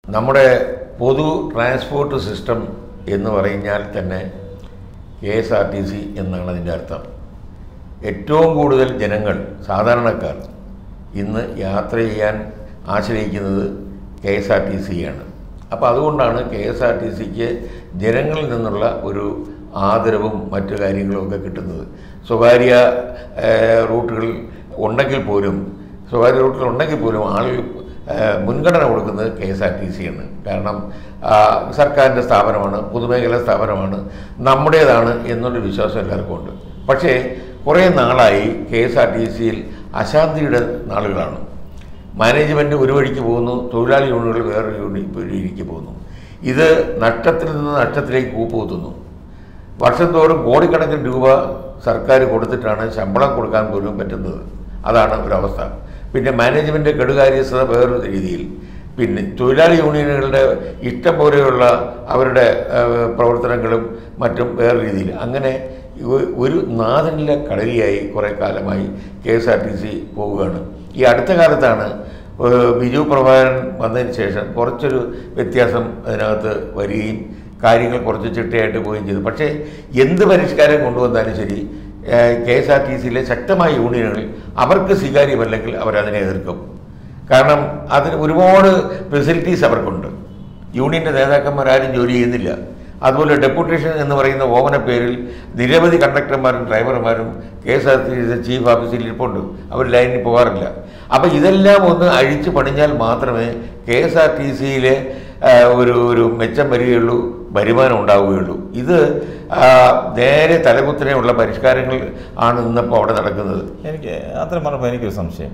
നമ്മുടെ പൊതു transport system എന്ന് പറഞ്ഞാൽ തന്നെ K S R T C എന്നാണ് അതിൻ്റെ അർത്ഥം ഏറ്റവും കൂടുതൽ ജനങ്ങൾ സാധാരണക്കാർ ഇന്ന് യാത്ര ചെയ്യാൻ ആശ്രയിക്കുന്നത് കെ എസ് ആർ ടി സിയാണ് അപ്പോൾ അതുകൊണ്ടാണ് കെ എസ് ആർ ടി സിക്ക് ജനങ്ങളിൽ നിന്നുള്ള ഒരു ആദരവും മറ്റു കാര്യങ്ങളും ഒക്കെ കിട്ടുന്നത് സ്വകാര്യ ഏഹ്, റൂട്ടുകൾ ഉണ്ടെങ്കിൽ പോലും സ്വകാര്യ റൂട്ടുകൾ ഉണ്ടെങ്കിൽ പോലും ആളുകൾ ഏഹ്, മുൻഗണന കൊടുക്കുന്നത് കെ എസ് ആർ ടി സിയാണ് കാരണം ആ, സർക്കാരിൻ്റെ സ്ഥാപനമാണ് പൊതുമേഖലാ സ്ഥാപനമാണ് നമ്മുടേതാണ് എന്നുള്ള വിശ്വാസം എല്ലാവർക്കും ഉണ്ട് പക്ഷേ കുറേ നാളായി കെ എസ് ആർ ടി സിയിൽ അശാന്തിയുടെ നാളുകളാണ് മാനേജ്മെൻറ്റ് ഒരു വഴിക്ക് പോകുന്നു തൊഴിലാളി യൂണിയനുകൾ വേറൊരു യൂണി വഴിക്ക് പോകുന്നു ഇത് നഷ്ടത്തിൽ നിന്ന് നഷ്ടത്തിലേക്ക് കൂപ്പുകുത്തുന്നു വർഷം തോറും കോടിക്കണക്കിന് രൂപ സർക്കാർ കൊടുത്തിട്ടാണ് ശമ്പളം കൊടുക്കാൻ പോലും പറ്റുന്നത് അതാണ് ഒരവസ്ഥ പിന്നെ മാനേജ്മെൻറ്റ് കെടുകാര്യസ്ഥത വേറൊരു രീതിയിൽ പിന്നെ തൊഴിലാളി യൂണിയനുകളുടെ ഇഷ്ടം പോലെയുള്ള അവരുടെ ഏഹ്, പ്രവർത്തനങ്ങളും മറ്റും വേറെ രീതിയിൽ അങ്ങനെ ഒ- ഒരു നാഥനിലെ കടലിയായി കുറേ കാലമായി K S R T C പോവുകയാണ് ഈ അടുത്ത കാലത്താണ് ഏഹ്, ബിജു പ്രഭാകരൻ വന്നതിന് ശേഷം കുറച്ചൊരു വ്യത്യാസം അതിനകത്ത് വരികയും കാര്യങ്ങൾ കുറച്ച് ചിട്ടയായിട്ട് പോവുകയും ചെയ്തു പക്ഷേ എന്ത് പരിഷ്കാരം കൊണ്ടുവന്നാലും ശരി കെ എസ് ആർ ടി സിയിലെ ശക്തമായ യൂണിയനുകൾ അവർക്ക് സ്വീകാര്യമല്ലെങ്കിൽ അവരതിനെ എതിർക്കും കാരണം അതിന് ഒരുപാട് ഫെസിലിറ്റീസ് അവർക്കുണ്ട് യൂണിയൻ്റെ നേതാക്കന്മാരാരും ജോലി ചെയ്യുന്നില്ല അതുപോലെ ഡെപ്യൂട്ടേഷൻ എന്ന് പറയുന്ന ഓമന പേരിൽ നിരവധി കണ്ടക്ടർമാരും ഡ്രൈവർമാരും K S R T C chief ഓഫീസിൽ ഇരിപ്പുണ്ട് അവർ ലൈനിൽ പോകാറില്ല അപ്പോൾ ഇതെല്ലാം ഒന്ന് അഴിച്ചു പണിഞ്ഞാൽ മാത്രമേ കെ എസ് ആർ ടി സിയിലെ ഒരു ഒരു മെച്ചം വരികയുള്ളൂ വരുമാനം ഉണ്ടാവുകയുള്ളൂ ഇത് ആ, നേരെ തലകുത്തനെയുള്ള പരിഷ്കാരങ്ങൾ ആണ് ഇന്നിപ്പോൾ അവിടെ നടക്കുന്നത് എനിക്ക് അത്രയും പറഞ്ഞപ്പോൾ എനിക്കൊരു സംശയം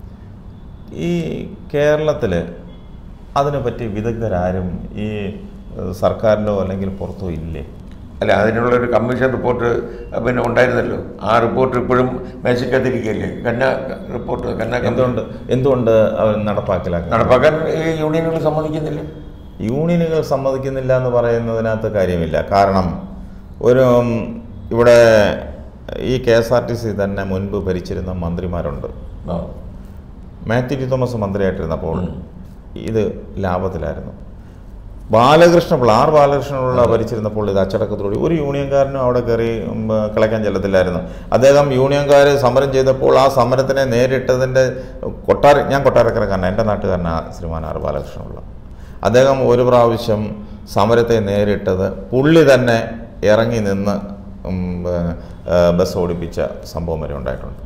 ഈ കേരളത്തിൽ അതിനെപ്പറ്റി വിദഗ്ധരാരും ഈ ഏഹ്, സർക്കാരിലോ അല്ലെങ്കിൽ പുറത്തോ ഇല്ലേ അല്ല അതിനുള്ളൊരു കമ്മീഷൻ റിപ്പോർട്ട് പിന്നെ ഉണ്ടായിരുന്നല്ലോ ആ റിപ്പോർട്ട് ഇപ്പോഴും മേശക്കത്തിരിക്കുകയല്ലേ കന്ന റിപ്പോർട്ട് കന്ന കമ്മീഷൻ എന്തുകൊണ്ട് എന്തുകൊണ്ട് അവർ നടപ്പാക്കിലാക്കണം നടപ്പാക്കാൻ ഈ യൂണിയനുകൾ സമ്മതിക്കുന്നില്ല യൂണിയനുകൾ സമ്മതിക്കുന്നില്ല എന്ന് പറയുന്നതിനകത്ത് കാര്യമില്ല കാരണം ഒരു ഉം, ഇവിടെ ഈ K S R T C തന്നെ മുൻപ് ഭരിച്ചിരുന്ന മന്ത്രിമാരുണ്ട് ആ. മാത്യു ടി തോമസ് മന്ത്രിയായിട്ടിരുന്നപ്പോൾ ഉം. ഇത് ലാഭത്തിലായിരുന്നു ബാലകൃഷ്ണപിള്ള ആർ ബാലകൃഷ്ണപിള്ള ഭരിച്ചിരുന്നപ്പോൾ ഇത് അച്ചടക്കത്തോടെ ഒരു യൂണിയൻകാരനും അവിടെ കയറി ഉം, കളിക്കാൻ ചെല്ലത്തില്ലായിരുന്നു അദ്ദേഹം യൂണിയൻകാർ സമരം ചെയ്തപ്പോൾ ആ സമരത്തിനെ നേരിട്ടതിൻ്റെ കൊട്ടാര ഞാൻ കൊട്ടാരക്കരക്കാരനാണ് എൻ്റെ നാട്ടുകാരനാണ് ശ്രീമാൻ ആർ ബാലകൃഷ്ണപിള്ള അദ്ദേഹം ഒരു പ്രാവശ്യം സമരത്തെ നേരിട്ടത് പുള്ളി തന്നെ ഇറങ്ങി നിന്ന് ഉം, ഏ, ബസ് ഓടിപ്പിച്ച സംഭവം വരെ ഉണ്ടായിട്ടുണ്ട്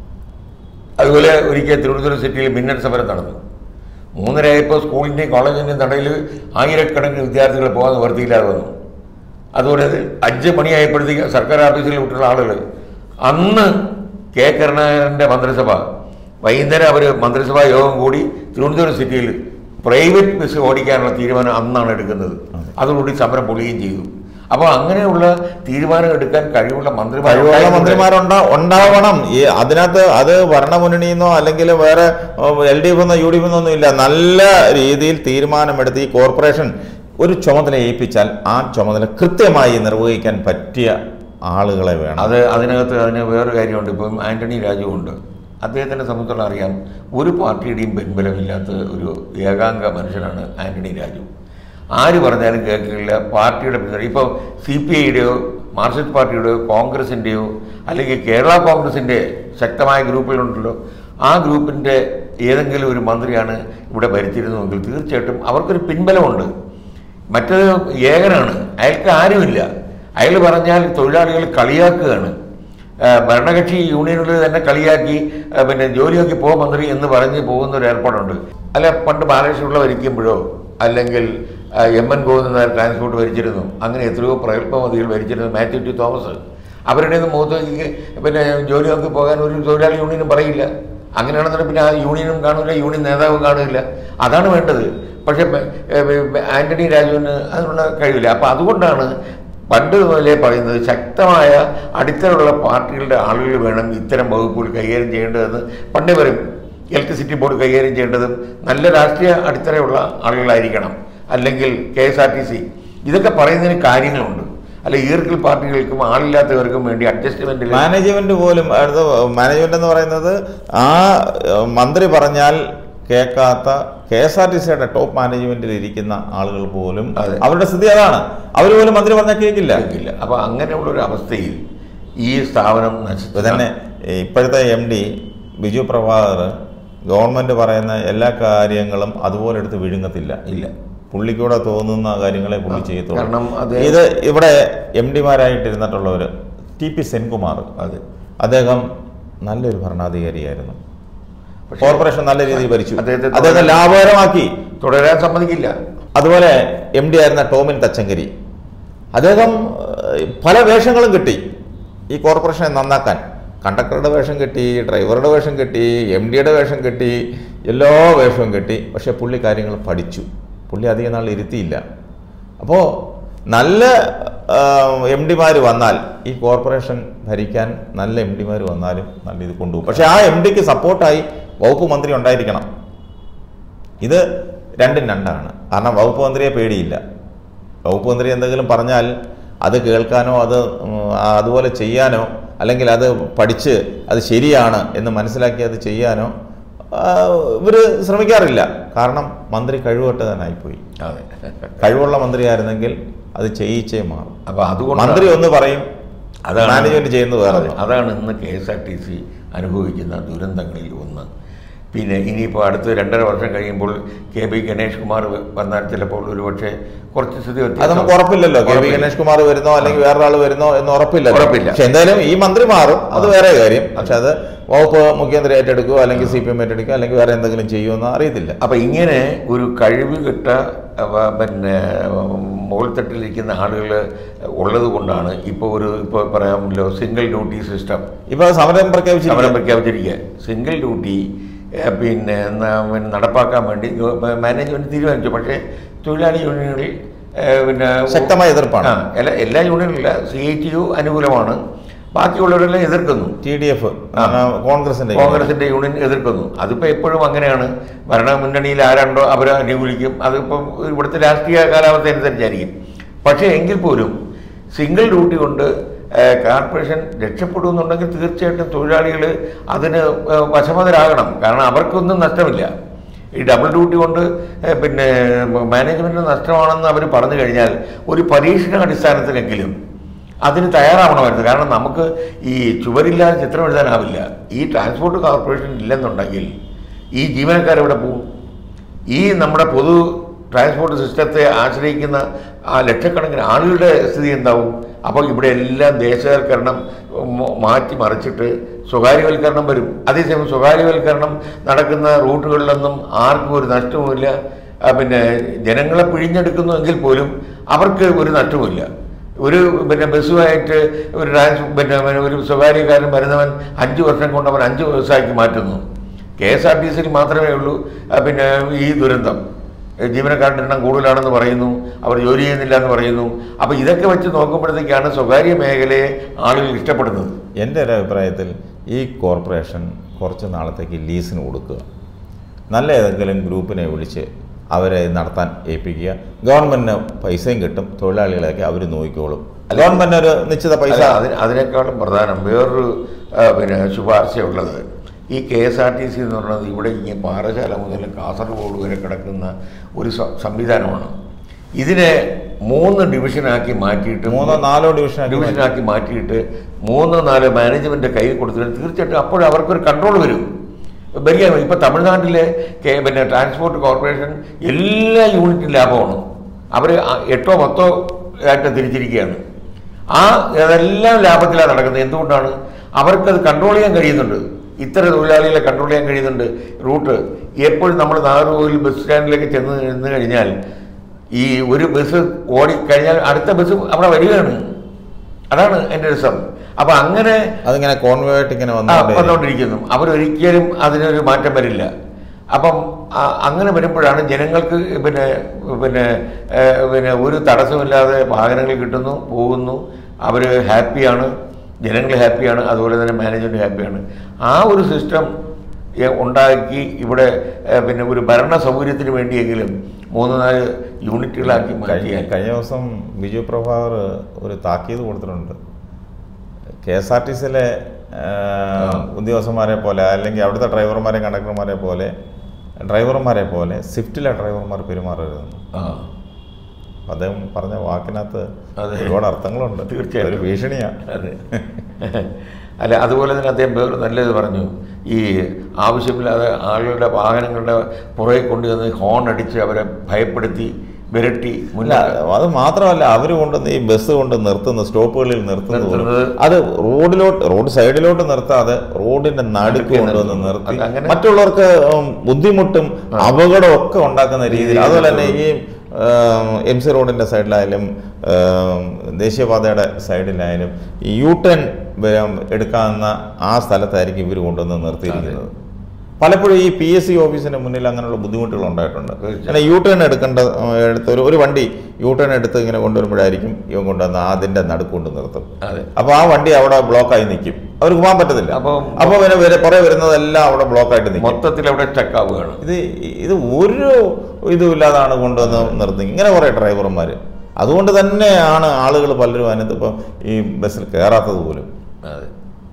അതുപോലെ ഒരിക്കൽ തിരുവനന്തപുരം സിറ്റിയിൽ മിന്നൽ സമരം നടന്നു മൂന്നരയായപ്പോൾ സ്കൂളിൻ്റെയും കോളേജിൻ്റെയും നടയിൽ ആയിരക്കണക്കിന് വിദ്യാർത്ഥികൾ പോകാൻ നിവർത്തിയില്ലാതെ വന്നു അതുപോലെ അഞ്ച് മണിയായപ്പോഴത്തേക്ക് സർക്കാർ ഓഫീസിൽ വിട്ടുള്ള ആളുകൾ അന്ന് കെ കരുണാകരൻ്റെ മന്ത്രിസഭ വൈകുന്നേരം അവർ മന്ത്രിസഭാ യോഗം കൂടി തിരുവനന്തപുരം സിറ്റിയിൽ പ്രൈവറ്റ് ബസ് ഓടിക്കാനുള്ള തീരുമാനം അന്നാണ് എടുക്കുന്നത് അതോടുകൂടി സമരം പൊളിയുകയും ചെയ്തു അപ്പോൾ അങ്ങനെയുള്ള തീരുമാനം എടുക്കാൻ കഴിവുള്ള മന്ത്രിമാർ കഴിവുള്ള മന്ത്രിമാരുണ്ടാ ഉണ്ടാവണം ഈ അതിനകത്ത് അത് ഭരണമുന്നണിന്നോ അല്ലെങ്കിൽ വേറെ എൽ ഡി എഫ് എന്നോ യു ഡി എഫ് എന്നൊന്നും ഇല്ല നല്ല രീതിയിൽ തീരുമാനമെടുത്ത് ഈ കോർപ്പറേഷൻ ഒരു ചുമതല ഏൽപ്പിച്ചാൽ ആ ചുമതല കൃത്യമായി നിർവഹിക്കാൻ പറ്റിയ ആളുകളെ വേണം അത് അതിനകത്ത് അതിന് വേറൊരു കാര്യമുണ്ട് ഇപ്പം ആന്റണി രാജു ഉണ്ട് അദ്ദേഹത്തിനെ സംബന്ധിച്ചോളം അറിയാം ഒരു പാർട്ടിയുടെയും പിൻബലമില്ലാത്ത ഒരു ഏകാംഗ മനുഷ്യനാണ് ആന്റണി രാജു ആര് പറഞ്ഞാലും കേൾക്കില്ല പാർട്ടിയുടെ പിന്തുണ ഇപ്പോൾ സി പി ഐയുടെയോ മാർക്സിസ്റ്റ് പാർട്ടിയുടെയോ കോൺഗ്രസിൻ്റെയോ അല്ലെങ്കിൽ കേരള കോൺഗ്രസിൻ്റെ ശക്തമായ ഗ്രൂപ്പുകളുണ്ടല്ലോ ആ ഗ്രൂപ്പിൻ്റെ ഏതെങ്കിലും ഒരു മന്ത്രിയാണ് ഇവിടെ ഭരിച്ചിരുന്നുവെങ്കിൽ തീർച്ചയായിട്ടും അവർക്കൊരു പിൻബലമുണ്ട് മറ്റത് ഏകനാണ് അയാൾക്ക് ആരുമില്ല അയാൾ പറഞ്ഞാൽ തൊഴിലാളികൾ കളിയാക്കുകയാണ് ആ, ഭരണകക്ഷി യൂണിയനുകളിൽ തന്നെ കളിയാക്കി ആ, പിന്നെ ജോലിയൊക്കെ പോ മന്ത്രി എന്ന് പറഞ്ഞ് പോകുന്ന ഒരു ഏർപ്പാടുണ്ട് അല്ല പണ്ട് ബാലകൃഷ്ണപിള്ള ഭരിക്കുമ്പോഴോ അല്ലെങ്കിൽ ആ, എം എൻ ഗോവിന്ദൻ ട്രാൻസ്പോർട്ട് ഭരിച്ചിരുന്നു അങ്ങനെ എത്രയോ പ്രഗത്ഭമതികൾ ഭരിച്ചിരുന്നു മാത്യു ടി തോമസ് അവരുടെ മുഖത്തേക്ക് പിന്നെ ജോലിയൊക്കെ പോകാൻ ഒരു തൊഴിലാളി യൂണിയനും പറയില്ല അങ്ങനെയാണെന്നുണ്ടെങ്കിൽ പിന്നെ ആ യൂണിയനും കാണില്ല യൂണിയൻ നേതാവും കാണില്ല അതാണ് വേണ്ടത് പക്ഷേ ബ- ഏ, ബ- ആന്റണി രാജുവിന് അതിനുള്ള കഴിവില്ല അപ്പം അതുകൊണ്ടാണ് പണ്ട് മുതലേ പറയുന്നത് ശക്തമായ അടിത്തറയുള്ള പാർട്ടികളുടെ ആളുകൾ വേണം ഇത്തരം വകുപ്പുകൾ കൈകാര്യം ചെയ്യേണ്ടതെന്ന് പണ്ടേ പറയും ഇലക്ട്രിസിറ്റി ബോർഡ് കൈകാര്യം ചെയ്യേണ്ടതും നല്ല രാഷ്ട്രീയ അടിത്തറയുള്ള ആളുകളായിരിക്കണം അല്ലെങ്കിൽ K S R T C ഇതൊക്കെ പറയുന്നതിന് കാര്യങ്ങളുണ്ട് അല്ല ഈർക്കിൽ പാർട്ടികൾക്കും ആളില്ലാത്തവർക്കും വേണ്ടി അഡ്ജസ്റ്റ്മെന്റിൽ മാനേജ്മെന്റ് പോലും അടുത്ത മാനേജ്മെന്റ് എന്ന് പറയുന്നത് ആ ഏഹ്, മന്ത്രി പറഞ്ഞാൽ കേൾക്കാത്ത കെ എസ് ആർ ടി സിയുടെ ടോപ്പ് മാനേജ്മെന്റിൽ ഇരിക്കുന്ന ആളുകൾ പോലും അതെ. അവരുടെ സ്ഥിതി അതാണ് അവർ പോലും മന്ത്രി പറഞ്ഞാൽ കേൾക്കില്ല ഇല്ല അപ്പൊ അങ്ങനെയുള്ള ഒരു അവസ്ഥയിൽ ഈ സ്ഥാപനം ഇപ്പൊ നശിച്ചു തന്നെ ഇപ്പോഴത്തെ M D Biju Prabhakar government പറയുന്ന എല്ലാ കാര്യങ്ങളും അതുപോലെ എടുത്ത് വിഴുങ്ങത്തില്ല ഇല്ല പുള്ളിക്കൂടെ തോന്നുന്ന കാര്യങ്ങളെ പുള്ളി ചെയ്യത്തുള്ളൂ കാരണം അത് ഇത് ഇവിടെ എം ഡിമാരായിട്ടിരുന്നിട്ടുള്ളവർ ടി പി സെൻകുമാർ അതെ അദ്ദേഹം നല്ലൊരു ഭരണാധികാരിയായിരുന്നു പക്ഷേ കോർപ്പറേഷൻ നല്ല രീതിയിൽ ഭരിച്ചു അദ്ദേഹത്തെ അദ്ദേഹം ലാഭകരമാക്കി തുടരാൻ സമ്മതിക്കില്ല അതുപോലെ എം ഡി ആയിരുന്ന ടോമിൻ തച്ചങ്കരി അദ്ദേഹം ഏഹ്, പല വേഷങ്ങളും കിട്ടി ഈ കോർപ്പറേഷനെ നന്നാക്കാൻ കണ്ടക്ടറുടെ വേഷം കിട്ടി ഡ്രൈവറുടെ വേഷം കിട്ടി എം ഡിയുടെ വേഷം കിട്ടി എല്ലാ വേഷവും കിട്ടി പക്ഷേ പുള്ളി കാര്യങ്ങൾ പഠിച്ചു പുള്ളി അധികം നാൾ ഇരുത്തിയില്ല അപ്പോൾ നല്ല എം ഡിമാർ വന്നാൽ ഈ കോർപ്പറേഷൻ ഭരിക്കാൻ നല്ല എം ഡിമാർ വന്നാലും നല്ല ഇത് കൊണ്ടുപോകും പക്ഷേ ആ എം ഡിക്ക് സപ്പോർട്ടായി വകുപ്പ് മന്ത്രി ഉണ്ടായിരിക്കണം ഇത് രണ്ടും രണ്ടാണ് കാരണം വകുപ്പ് മന്ത്രിയെ പേടിയില്ല വകുപ്പ് മന്ത്രി എന്തെങ്കിലും പറഞ്ഞാൽ അത് കേൾക്കാനോ അത് ഉം, അതുപോലെ ചെയ്യാനോ അല്ലെങ്കിൽ അത് പഠിച്ച് അത് ശരിയാണ് എന്ന് മനസ്സിലാക്കി അത് ചെയ്യാനോ ഇവർ ശ്രമിക്കാറില്ല കാരണം മന്ത്രി കഴിവട്ടതനായിപ്പോയി അതെ കഴിവുള്ള മന്ത്രിയായിരുന്നെങ്കിൽ അത് ചെയ്യിച്ചേ മാറും അപ്പൊ അതുകൊണ്ട് മന്ത്രി ഒന്ന് പറയും അതാണ് മാനേജ്മെന്റ് ചെയ്യുന്നത് വേറെ അതെ, അതാണ് ഇന്ന് K S R T C അനുഭവിക്കുന്ന ദുരന്തങ്ങളിൽ ഒന്ന് പിന്നെ ഇനിയിപ്പോൾ അടുത്ത രണ്ടര വർഷം കഴിയുമ്പോൾ കെ ബി ഗണേഷ് കുമാർ വന്നാൽ ചിലപ്പോൾ ഒരുപക്ഷെ കുറച്ച് സ്ഥിതി അത് വ്യത്യാസം നമുക്ക് ഉറപ്പില്ലല്ലോ കെ വി ഉറപ്പില്ല. ഗണേഷ് കുമാർ വരുന്നോ അല്ലെങ്കിൽ വേറൊരാൾ വരുന്നോ എന്ന് ഉറപ്പില്ലല്ലോ ഉറപ്പില്ല. പക്ഷെ എന്തായാലും ഈ മന്ത്രി മാറും അത് വേറെ കാര്യം പക്ഷെ അത് വകുപ്പ് മുഖ്യമന്ത്രി ഏറ്റെടുക്കുകയോ അല്ലെങ്കിൽ സി പി എം ഏറ്റെടുക്കുകയോ അല്ലെങ്കിൽ വേറെ എന്തെങ്കിലും ചെയ്യുമെന്ന് അറിയത്തില്ല അപ്പൊ ഇങ്ങനെ ഒരു കഴിവ് കിട്ട അവ, പിന്നെ മുകൾത്തട്ടിലിരിക്കുന്ന ആളുകൾ ഉള്ളത് കൊണ്ടാണ് ഇപ്പോൾ ഒരു ഇപ്പോൾ പറയാമല്ലോ സിംഗിൾ ഡ്യൂട്ടി സിസ്റ്റം ഇപ്പൊ സമരം സമരം പ്രഖ്യാപിച്ചിരിക്കും പ്രഖ്യാപിച്ചിരിക്കുക സിംഗിൾ ഡ്യൂട്ടി ഏഹ്, പിന്നെ ന- പിന്നെ നടപ്പാക്കാൻ വേണ്ടി മാനേജ്മെന്റ് തീരുമാനിച്ചു പക്ഷേ തൊഴിലാളി യൂണിയനുകളിൽ ഏഹ്, പിന്നെ ശക്തമായ എതിർപ്പാണ് ആ, എല്ലാ എല്ലാ യൂണിയനില്ല സി ഐ ടി യു അനുകൂലമാണ് ബാക്കിയുള്ളവരെല്ലാം എതിർക്കുന്നു ടി ഡി എഫ് കോൺഗ്രസിന്റെ കോൺഗ്രസിന്റെ യൂണിയൻ എതിർക്കുന്നു അതിപ്പോ എപ്പോഴും അങ്ങനെയാണ് ഭരണമുന്നണിയിൽ ആരാണ്ടോ അവരെ അനുകൂലിക്കും അതിപ്പം ഇവിടുത്തെ രാഷ്ട്രീയ കാലാവസ്ഥ അനുസരിച്ചായിരിക്കും പക്ഷേ എങ്കിൽ പോലും സിംഗിൾ ഡ്യൂട്ടി കൊണ്ട് ഏഹ്, കോർപ്പറേഷൻ രക്ഷപ്പെടുമെന്നുണ്ടെങ്കിൽ തീർച്ചയായിട്ടും തൊഴിലാളികൾ അതിന് ഏഹ്, വശമതരാകണം കാരണം അവർക്കൊന്നും നഷ്ടമില്ല ഈ ഡബിൾ ഡ്യൂട്ടി കൊണ്ട് ഏഹ്, പിന്നെ മാനേജ്മെന്റിന് നഷ്ടമാണെന്ന് അവർ പറഞ്ഞു കഴിഞ്ഞാൽ ഒരു പരീക്ഷണ അടിസ്ഥാനത്തിലെങ്കിലും അതിന് തയ്യാറാവണമായിരുന്നു കാരണം നമുക്ക് ഈ ചുവരില്ലാതെ ചിത്രം എഴുതാനാവില്ല ഈ ട്രാൻസ്പോർട്ട് കോർപ്പറേഷൻ ഇല്ലെന്നുണ്ടെങ്കിൽ ഈ ജീവനക്കാരെവിടെ പോകും ഈ നമ്മുടെ പൊതു ട്രാൻസ്പോർട്ട് സിസ്റ്റത്തെ ആശ്രയിക്കുന്ന ആ ലക്ഷക്കണക്കിന് ആളുകളുടെ സ്ഥിതി എന്താവും അപ്പോൾ ഇവിടെ എല്ലാം ദേശവൽക്കരണം മ- മാറ്റി മറിച്ചിട്ട് സ്വകാര്യവൽക്കരണം വരും അതേസമയം സ്വകാര്യവൽക്കരണം നടക്കുന്ന റൂട്ടുകളിലൊന്നും ആർക്കും ഒരു നഷ്ടവുമില്ല ആ, പിന്നെ ജനങ്ങളെ പിഴിഞ്ഞെടുക്കുന്നു എങ്കിൽ പോലും അവർക്ക് ഒരു നഷ്ടവുമില്ല ഒരു പിന്നെ ബസ്സുമായിട്ട് ഒരു ട്രാൻസ് പിന്നെ ഒരു സ്വകാര്യക്കാരൻ വരുന്നവൻ അഞ്ച് വർഷം കൊണ്ട് അവൻ അഞ്ച് ദിവസമാക്കി മാറ്റുന്നു കെ എസ് ആർ ടി സിയിൽ മാത്രമേ ഉള്ളൂ ആ, പിന്നെ ഈ ദുരന്തം ഏ, ജീവനക്കാരുടെ എണ്ണം കൂടുതലാണെന്ന് പറയുന്നു അവർ ജോലി ചെയ്യുന്നില്ല എന്ന് പറയുന്നു അപ്പോൾ ഇതൊക്കെ വെച്ച് നോക്കുമ്പോഴത്തേക്കാണ് സ്വകാര്യ മേഖലയെ ആളുകൾ ഇഷ്ടപ്പെടുന്നത് എൻ്റെ ഒരു അഭിപ്രായത്തിൽ ഈ കോർപ്പറേഷൻ കുറച്ച് നാളത്തേക്ക് ലീസിന് കൊടുക്കുക നല്ല ഏതെങ്കിലും ഗ്രൂപ്പിനെ വിളിച്ച് അവരെ നടത്താൻ ഏൽപ്പിക്കുക ഗവൺമെന്റിന് പൈസയും കിട്ടും തൊഴിലാളികളെയൊക്കെ അവർ നോക്കിക്കോളും ഗവൺമെന്റ് ഒരു നിശ്ചിത പൈസ അല്ല, അതിന് അതിനേക്കാളും പ്രധാനം വേറൊരു ആ, പിന്നെ ശുപാർശയുള്ളത് ഈ K S R T C എന്ന് പറയുന്നത് ഇവിടെ ഈ പാറശാല മുതൽ കാസർഗോഡ് വരെ കിടക്കുന്ന ഒരു സ- സംവിധാനമാണ് ഇതിനെ മൂന്ന് ഡിവിഷനാക്കി മാറ്റിയിട്ട് മൂന്നോ നാലോ ഡിവിഷൻ ഡിവിഷനാക്കി മാറ്റിയിട്ട് മൂന്ന് നാല് മാനേജ്മെന്റ് കയ്യിൽ കൊടുത്തിട്ട് തീർച്ചയായിട്ടും അപ്പോൾ അവർക്കൊരു കൺട്രോൾ വരും വരിക ഇപ്പൊ തമിഴ്നാട്ടിലെ കെ- പിന്നെ ട്രാൻസ്പോർട്ട് കോർപ്പറേഷൻ എല്ലാ യൂണിറ്റും ലാഭമാണ് അവർ എട്ടോ പത്തോ ആയിട്ട് തിരിച്ചിരിക്കുകയാണ് ആ അതെല്ലാം ലാഭത്തിലാണ് നടക്കുന്നത് എന്തുകൊണ്ടാണ് അവർക്കത് കൺട്രോൾ ചെയ്യാൻ കഴിയുന്നുണ്ട് ഇത്ര തൊഴിലാളികളെ കൺട്രോൾ ചെയ്യാൻ കഴിയുന്നുണ്ട് റൂട്ട് എപ്പോഴും നമ്മൾ നാഗർകോവിൽ ബസ് സ്റ്റാൻഡിലേക്ക് ചെന്ന് നിന്ന് കഴിഞ്ഞാൽ ഈ ഒരു ബസ് ഓടിക്കഴിഞ്ഞാൽ അടുത്ത ബസ് അവിടെ വരികയാണ് അതാണ് എൻ്റെ രസം അപ്പൊ അങ്ങനെ അതിങ്ങനെ കോൺവോയായിട്ട് ഇങ്ങനെ ആ, വന്നുകൊണ്ടേ വന്നുകൊണ്ടിരിക്കുന്നു അവരൊരിക്കലും അതിനൊരു മാറ്റം വരില്ല അപ്പം ആ, അങ്ങനെ വരുമ്പോഴാണ് ജനങ്ങൾക്ക് പിന്നെ പിന്നെ ഏ, പിന്നെ ഒരു തടസ്സമില്ലാതെ വാഹനങ്ങൾ കിട്ടുന്നു പോകുന്നു അവർ ഹാപ്പിയാണ് ജനങ്ങൾ ഹാപ്പിയാണ് അതുപോലെ തന്നെ മാനേജ്മെൻറ്റ് ഹാപ്പിയാണ് ആ ഒരു സിസ്റ്റം ഏ, ഉണ്ടാക്കി ഇവിടെ ഏ, പിന്നെ ഒരു ഭരണ സൗകര്യത്തിന് വേണ്ടിയെങ്കിലും മൂന്ന് നാല് യൂണിറ്റുകളാക്കി കഴിഞ്ഞ മാറ്റിയാൽ കഴിഞ്ഞ ദിവസം ബിജു പ്രഭാകർ ഒരു താക്കീത് കൊടുത്തിട്ടുണ്ട് കെ എസ് ആർ ടി സിയിലെ ഉദ്യോഗസ്ഥന്മാരെ പോലെ അല്ലെങ്കിൽ അവിടുത്തെ ഡ്രൈവർമാരെ കണ്ടക്ടർമാരെ പോലെ ഡ്രൈവർമാരെ പോലെ സ്വിഫ്റ്റിലെ ഡ്രൈവർമാർ പെരുമാറരുതെന്ന് ആ അദ്ദേഹം പറഞ്ഞ വാക്കിനകത്ത് അതെ. ഒരുപാട് അർത്ഥങ്ങളുണ്ട് തീർച്ചയായിട്ടും. ഒരു ഭീഷണിയാണ് അതെ അല്ല അതുപോലെ തന്നെ അദ്ദേഹം വേറെ നല്ലത് പറഞ്ഞു ഈ ആവശ്യമില്ലാതെ ആളുകളുടെ വാഹനങ്ങളുടെ പുറകെ കൊണ്ടുവന്ന് ഹോൺ അടിച്ച് അവരെ ഭയപ്പെടുത്തി വിരട്ടി അല്ല മുന്നിൽ അത് മാത്രമല്ല അവർ കൊണ്ടുവന്ന് ഈ ബസ് കൊണ്ട് നിർത്തുന്ന സ്റ്റോപ്പുകളിൽ നിർത്തുന്നത് പോലും നിർത്തുന്നത് അത് റോഡിലോട്ട് റോഡ് സൈഡിലോട്ട് നിർത്താതെ റോഡിന്റെ നടുക്ക് നടുക്ക് കൊണ്ടുവന്ന് നിർത്തുന്നു. നിർത്തി അത് അങ്ങനെ- മറ്റുള്ളവർക്ക് ഉം, ബുദ്ധിമുട്ടും അപകടവും ഒക്കെ ഉണ്ടാക്കുന്ന രീതിയിൽ അതുപോലെ തന്നെ ഈ എം സി റോഡിന്റെ സൈഡിലായാലും ഉം, ദേശീയപാതയുടെ സൈഡിലായാലും ഈ യു ടേൺ എടുക്കാവുന്ന ആ സ്ഥലത്തായിരിക്കും ഇവർ കൊണ്ടുവന്ന് നിർത്തിയിരിക്കുന്നത് പലപ്പോഴും ഈ പി എസ് സി ഓഫീസിന്റെ മുന്നിൽ അങ്ങനെയുള്ള ബുദ്ധിമുട്ടുകൾ ഉണ്ടായിട്ടുണ്ട് തീർച്ചയായും. അങ്ങനെ യു ടേൺ എടുക്കേണ്ട ഉം, എടുത്ത് ഒരു ഒരു വണ്ടി യു ടേൺ എടുത്ത് ഇങ്ങനെ കൊണ്ടുവരുമ്പോഴായിരിക്കും ഇവൻ കൊണ്ടുവന്ന് അതിന്റെ നടുക്ക് കൊണ്ട് നിർത്തും അതെ അപ്പൊ ആ വണ്ടി അവിടെ ബ്ലോക്കായി നിൽക്കും അവർക്ക് പോകാൻ പറ്റത്തില്ല അപ്പം- അപ്പൊ പിന്നെ വരെ പുറകെ വരുന്നതെല്ലാം അവിടെ ബ്ലോക്കായിട്ട് നിൽക്കും മൊത്തത്തിൽ അവിടെ സ്റ്റക്കാവുകയാണ് ഇത് ഇത് ഒരു ഇതുമില്ലാതാണ് കൊണ്ടുവന്ന് നിർത്തി ഇങ്ങനെ കുറേ ഡ്രൈവർമാർ അതുകൊണ്ട് തന്നെയാണ് ആളുകൾ പലരും അതിനകത്ത് ഇപ്പം ഈ ബസ്സിൽ കയറാത്തത് പോലും അതെ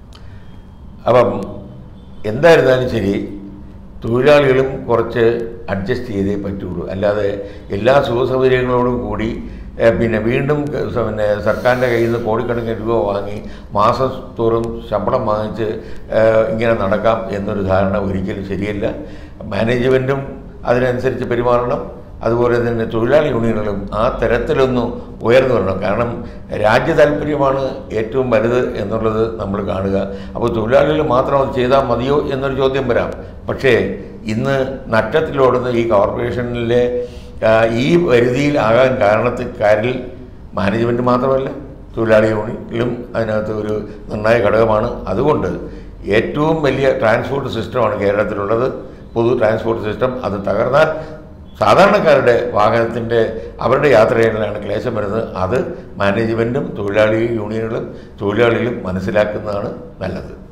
അപ്പം എന്തായിരുന്നാലും ശരി തൊഴിലാളികളും കുറച്ച് അഡ്ജസ്റ്റ് ചെയ്തേ പറ്റുള്ളൂ അല്ലാതെ എല്ലാ സുഖസൗകര്യങ്ങളോടും കൂടി ഏ, പിന്നെ വീണ്ടും ക- സ- പിന്നെ സർക്കാരിൻ്റെ കയ്യിൽ നിന്ന് കോടിക്കണക്കിന് രൂപ വാങ്ങി മാസം തോറും ശമ്പളം വാങ്ങിച്ച് ഏ, ഇങ്ങനെ നടക്കാം എന്നൊരു ധാരണ ഒരിക്കലും ശരിയല്ല മാനേജ്മെൻറ്റും അതിനനുസരിച്ച് പെരുമാറണം അതുപോലെ തന്നെ തൊഴിലാളി യൂണിയനുകളും ആ തരത്തിലൊന്നും ഉയർന്നു വരണം കാരണം രാജ്യ താല്പര്യമാണ് ഏറ്റവും വലുത് എന്നുള്ളത് നമ്മൾ കാണുക അപ്പോൾ തൊഴിലാളികൾ മാത്രം അത് ചെയ്താൽ മതിയോ എന്നൊരു ചോദ്യം വരാം പക്ഷേ ഇന്ന് നഷ്ടത്തിലോടുന്ന ഈ കോർപ്പറേഷനിലെ ആ, ഈ വരുതിയിലാകാൻ കാരണക്കാരിൽ മാനേജ്മെൻറ്റ് മാത്രമല്ല തൊഴിലാളി യൂണിയനിലും അതിനകത്ത് ഒരു നിർണായക ഘടകമാണ് അതുകൊണ്ട് ഏറ്റവും വലിയ ട്രാൻസ്പോർട്ട് സിസ്റ്റമാണ് കേരളത്തിലുള്ളത് പൊതു ട്രാൻസ്പോർട്ട് സിസ്റ്റം അത് തകർന്നാൽ സാധാരണക്കാരുടെ വാഹനത്തിൻ്റെ അവരുടെ യാത്രയിലാണ് ക്ലേശം വരുന്നത് അത് മാനേജ്മെൻറ്റും തൊഴിലാളി യൂണിയനുകളും തൊഴിലാളികളും മനസ്സിലാക്കുന്നതാണ് നല്ലത്